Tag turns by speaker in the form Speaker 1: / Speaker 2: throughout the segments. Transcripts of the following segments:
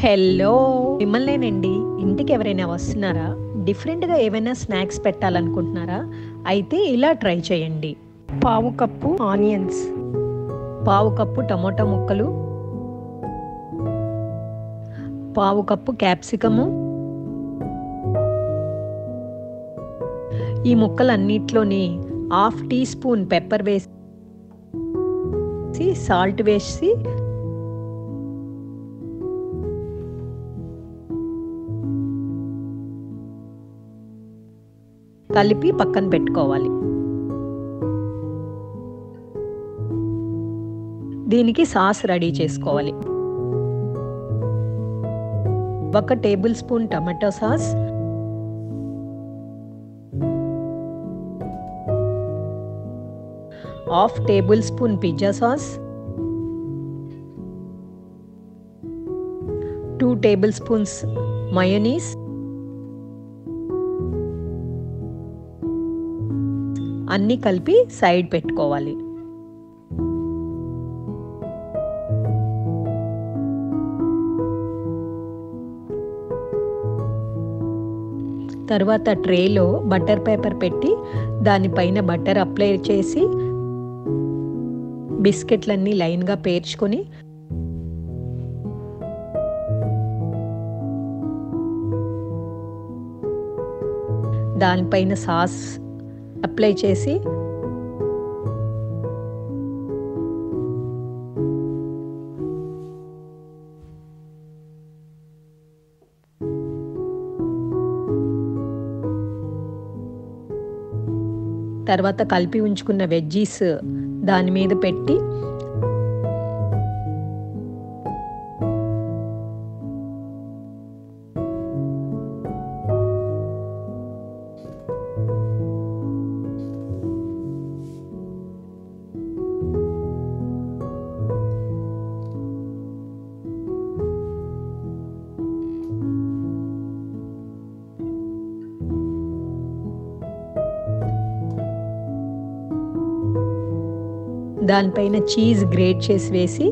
Speaker 1: hello మిమ్మల్నేనండి ఇంటికి ఎవరైనా వస్తున్నారా డిఫరెంట్గా ఏమైనా స్నాక్స్ పెట్టాలనుకుంటున్నారా అయితే ఇలా ట్రై చేయండి
Speaker 2: పావు కప్పు ఆనియన్స్
Speaker 1: పావు కప్పు టమోటా ముక్కలు పావు కప్పు క్యాప్సికము ఈ ముక్కలన్నిట్లోని హాఫ్ టీ స్పూన్ పెప్పర్ వేసి సాల్ట్ వేసి కలిపి పక్కన పెట్టుకోవాలి దీనికి సాస్ రెడీ చేసుకోవాలి ఒక tablespoon tomato sauce half tablespoon pizza sauce two tablespoons mayonnaise అన్నీ కలిపి సైడ్ పెట్టుకోవాలి తర్వాత ట్రేలో బటర్ పేపర్ పెట్టి దానిపైన బటర్ అప్లై చేసి బిస్కెట్లన్నీ లైన్గా పేర్చుకొని దానిపైన సాస్ అప్లై చేసి తర్వాత కలిపి ఉంచుకున్న వెజ్జీస్ దాని మీద పెట్టి దానిపైన చీజ్ గ్రేట్ చేసి వేసి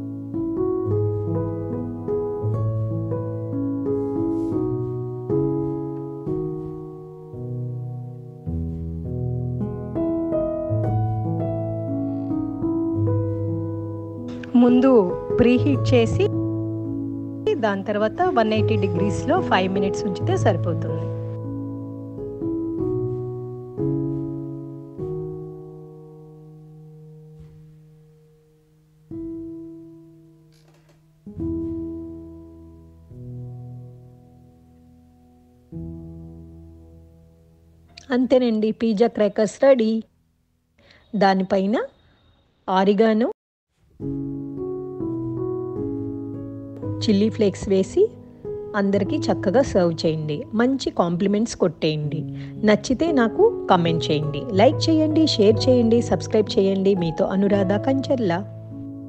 Speaker 2: ముందు ప్రీహీట్ చేసి దాని తర్వాత వన్ ఎయిటీ డిగ్రీస్లో ఫైవ్ మినిట్స్ ఉంచితే సరిపోతుంది
Speaker 1: అంతేనండి పిజ్జా క్రాకర్స్ రెడీ దానిపైన ఆరిగాను చిల్లీ ఫ్లేక్స్ వేసి అందరికీ చక్కగా సర్వ్ చేయండి మంచి కాంప్లిమెంట్స్ కొట్టేయండి నచ్చితే నాకు కమెంట్ చేయండి లైక్ చేయండి షేర్ చేయండి సబ్స్క్రైబ్ చేయండి మీతో అనురాధ కంచర్లా